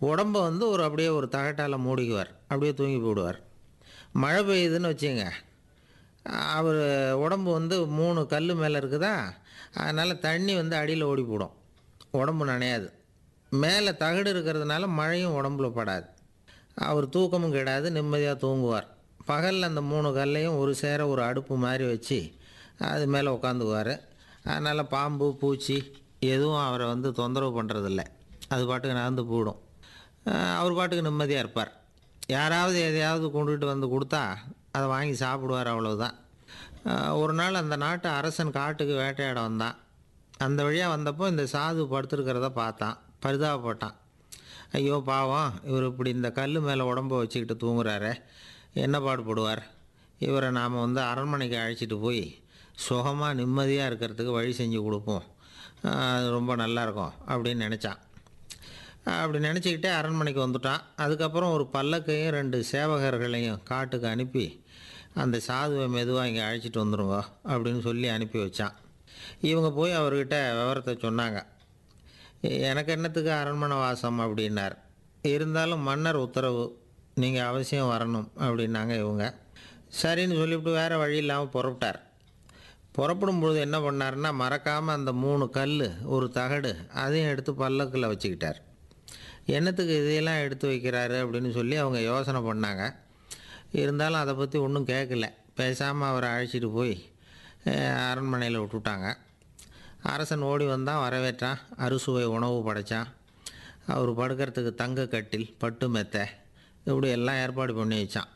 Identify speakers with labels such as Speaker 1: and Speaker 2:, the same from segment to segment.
Speaker 1: உடம்ப வந்து ஒரு அப்படியே ஒரு தகட்டால் மூடிக்குவார் அப்படியே தூங்கி போடுவார் மழை பெய்யுதுன்னு வச்சுங்க அவர் உடம்பு வந்து மூணு கல் மேலே இருக்குதா அதனால் தண்ணி வந்து அடியில் ஓடி போடும் உடம்பு நனையாது மேலே தகடு இருக்கிறதுனால மழையும் உடம்புல படாது அவர் தூக்கமும் கிடாது நிம்மதியாக தூங்குவார் பகலில் அந்த மூணு கல்லையும் ஒரு சேர ஒரு அடுப்பு மாதிரி வச்சு அது மேலே உட்காந்துக்குவார் அதனால் பாம்பு பூச்சி எதுவும் அவரை வந்து தொந்தரவு பண்ணுறதில்ல அது பாட்டுக்கு நகர்ந்து போயிடும் அஹ் அவர் பாட்டுக்கு நிம்மதியாக இருப்பார் யாராவது எதையாவது கொண்டுகிட்டு வந்து கொடுத்தா அதை வாங்கி சாப்பிடுவார் அவ்வளவுதான் அஹ் ஒரு நாள் அந்த நாட்டு அரசன் காட்டுக்கு வேட்டையாட வந்தான் அந்த வழியாக வந்தப்போ இந்த சாது படுத்திருக்கிறத பார்த்தான் பரிதாபப்பட்டான் ஐயோ பாவம் இவர் இப்படி இந்த கல் மேலே உடம்ப வச்சுக்கிட்டு தூங்குறாரே என்ன பாடுபடுவார் இவரை நாம் வந்து அரண்மனைக்கு அழைச்சிட்டு போய் சுகமாக நிம்மதியாக இருக்கிறதுக்கு வழி செஞ்சு கொடுப்போம் ஆஹ் அது ரொம்ப நல்லாயிருக்கும் அப்படின்னு நினச்சான் அப்படி நினச்சிக்கிட்டே அரண்மனைக்கு வந்துட்டான் அதுக்கப்புறம் ஒரு பல்லக்கையும் ரெண்டு சேவகர்களையும் காட்டுக்கு அனுப்பி அந்த சாதுவை மெதுவாக இங்கே அழைச்சிட்டு வந்துருங்க அப்படின்னு சொல்லி அனுப்பி வச்சான் இவங்க போய் அவர்கிட்ட விவரத்தை சொன்னாங்க எனக்கு என்னத்துக்கு அரண்மனை வாசம் அப்படின்னார் இருந்தாலும் மன்னர் உத்தரவு நீங்கள் அவசியம் வரணும் அப்படின்னாங்க இவங்க சரின்னு சொல்லிவிட்டு வேறு வழி இல்லாமல் புறப்பட்டார் புறப்படும் பொழுது என்ன பண்ணாருன்னா மறக்காமல் அந்த மூணு கல் ஒரு தகடு அதையும் எடுத்து பல்லக்கில் வச்சுக்கிட்டார் என்னத்துக்கு இதையெல்லாம் எடுத்து வைக்கிறாரு அப்படின்னு சொல்லி அவங்க யோசனை பண்ணாங்க இருந்தாலும் அதை பற்றி ஒன்றும் கேட்கல பேசாமல் அவரை அழைச்சிட்டு போய் அஹ், அரண்மனையில் விட்டுட்டாங்க அரசன் ஓடி வந்தான் வரவேற்றான் அறுசுவை உணவு படைச்சான் அவர் படுக்கிறதுக்கு தங்க கட்டில் பட்டு மெத்தை இப்படி எல்லாம் ஏற்பாடு பண்ணி வச்சான்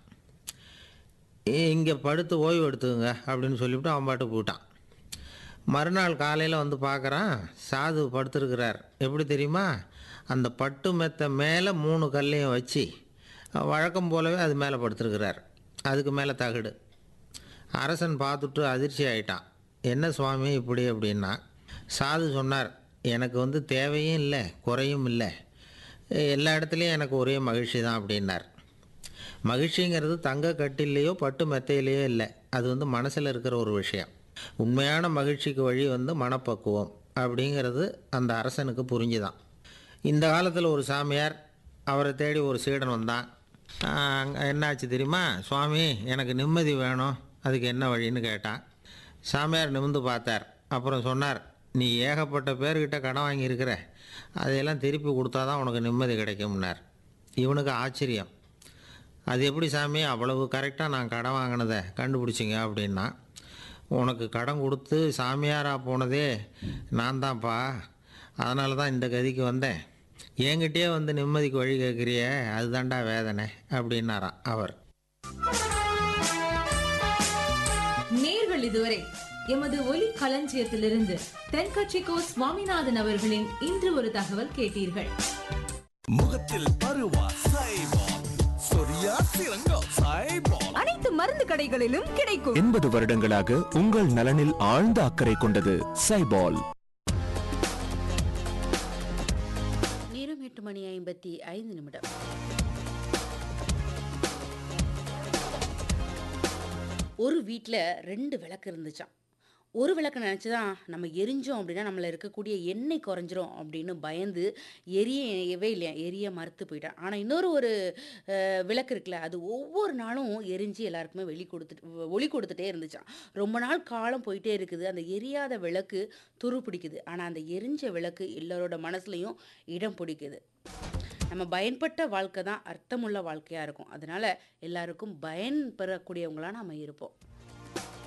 Speaker 1: இங்கே படுத்து ஓய்வு எடுத்துக்கங்க அப்படின்னு சொல்லிவிட்டு அவன் பாட்டு போயிட்டான் மறுநாள் காலையில் வந்து பார்க்குறான் சாது படுத்திருக்கிறார் எப்படி தெரியுமா அந்த பட்டு மெத்தை மேலே மூணு கல்லையும் வச்சு வழக்கம் போலவே அது மேலே படுத்திருக்கிறார் அதுக்கு மேலே தகடு அரசன் பார்த்துட்டு அதிர்ச்சி ஆயிட்டான் என்ன சுவாமி இப்படி அப்படின்னா சாது சொன்னார் எனக்கு வந்து தேவையும் இல்லை குறையும் இல்லை எல்லா இடத்துலையும் எனக்கு ஒரே மகிழ்ச்சி தான் அப்படின்னார் மகிழ்ச்சிங்கிறது தங்க கட்டிலேயோ பட்டு மெத்தையிலேயோ இல்லை அது வந்து மனசில் இருக்கிற ஒரு விஷயம் உண்மையான மகிழ்ச்சிக்கு வழி வந்து மனப்பக்குவம் அப்படிங்கிறது அந்த அரசனுக்கு புரிஞ்சுதான் இந்த காலத்தில் ஒரு சாமியார் அவரை தேடி ஒரு சீடன் வந்தான் ஆஹ் அங்க என்னாச்சு தெரியுமா சுவாமி எனக்கு நிம்மதி வேணும் அதுக்கு என்ன வழின்னு கேட்டான் சாமியார் நிமிந்து பார்த்தார் அப்புறம் சொன்னார் நீ ஏகப்பட்ட பேர்கிட்ட கடன் வாங்கியிருக்கிற அதையெல்லாம் திருப்பி கொடுத்தா தான் உனக்கு நிம்மதி கிடைக்கும்னார் இவனுக்கு ஆச்சரியம் அது எப்படி சாமி அவ்வளவு கரெக்டாக நான் கடன் வாங்கினதை கண்டுபிடிச்சிங்க அப்படின்னா உனக்கு கடன் கொடுத்து சாமியாராக போனதே நான் தான்ப்பா அதனால தான் இந்த கதிக்கு வந்தேன் என்கிட்டயே வந்து நிம்மதிக்கு வழி கேட்குறியே அதுதான்டா வேதனை அப்படின்னாராம் அவர்
Speaker 2: நேர்கள் இதுவரை எமது ஒலி களஞ்சியத்திலிருந்து தென்கட்சிக்கோ சுவாமிநாதன் அவர்களின் இன்று ஒரு தகவல் கேட்டீர்கள்
Speaker 3: முகத்தில் பருவா சைபால் சொரியா சிறங்கோ சைபால்
Speaker 4: அனைத்து மருந்து கடைகளிலும் கிடைக்கும்
Speaker 5: எண்பது வருடங்களாக உங்கள் நலனில் ஆழ்ந்த அக்கறை கொண்டது சைபால்
Speaker 6: நேரம் எட்டு மணி ஐம்பத்தி ஐந்து நிமிடம் ஒரு வீட்டில் ரெண்டு விளக்கு இருந்துச்சாம் ஒரு விளக்கு நினச்சி தான் நம்ம எரிஞ்சோம் அப்படின்னா நம்மள இருக்கக்கூடிய எண்ணெய் குறைஞ்சிரும் அப்படின்னு பயந்து எரியவே இல்லையா எரிய மறுத்து போயிட்டான் ஆனால் இன்னொரு ஒரு அஹ், விளக்கு இருக்குல்ல அது ஒவ்வொரு நாளும் எரிஞ்சு எல்லாருக்குமே வெளி கொடுத்துட்டு ஒளி கொடுத்துட்டே இருந்துச்சாம் ரொம்ப நாள் காலம் போயிட்டே இருக்குது அந்த எரியாத விளக்கு துரு பிடிக்குது ஆனால் அந்த எரிஞ்ச விளக்கு எல்லாரோட மனசுலையும் இடம் பிடிக்குது நம்ம பயன்பட்ட வாழ்க்கை தான் அர்த்தமுள்ள வாழ்க்கையாக இருக்கும் அதனால எல்லாருக்கும் பயன் பெறக்கூடியவங்களா நம்ம இருப்போம்